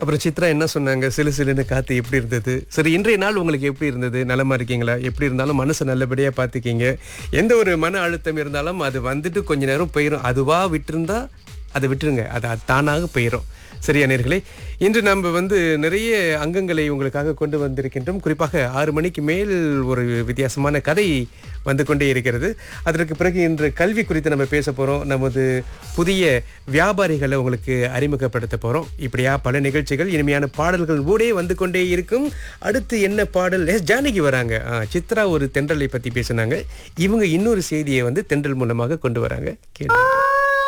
அப்புறம் சித்ரா என்ன சொன்னாங்க சிலு சிலுன்னு காத்து எப்படி இருந்தது சரி இன்றைய நாள் உங்களுக்கு எப்படி இருந்தது நலமா இருக்கீங்களா எப்படி இருந்தாலும் மனசை நல்லபடியா பார்த்துக்கிங்க எந்த ஒரு மன அழுத்தம் இருந்தாலும் அது வந்துட்டு கொஞ்ச நேரம் போயிடும் அதுவா விட்டிருந்தா அதை விட்டுருங்க அது அது தானாக போயிடும் சரியா நேர்களே இன்று நம்ம வந்து நிறைய அங்கங்களை உங்களுக்காக கொண்டு வந்திருக்கின்றோம் குறிப்பாக ஆறு மணிக்கு மேல் ஒரு வித்தியாசமான கதை வந்து கொண்டே இருக்கிறது அதற்கு பிறகு இன்று கல்வி குறித்து நம்ம பேச போகிறோம் நமது புதிய வியாபாரிகளை உங்களுக்கு அறிமுகப்படுத்த போகிறோம் இப்படியா பல நிகழ்ச்சிகள் இனிமையான பாடல்கள் ஊடே வந்து கொண்டே இருக்கும் அடுத்து என்ன பாடல் எஸ் ஜானகி வராங்க ஆ, சித்ரா ஒரு தென்றலை பற்றி பேசினாங்க இவங்க இன்னொரு செய்தியை வந்து தென்றல் மூலமாக கொண்டு வராங்க கேளு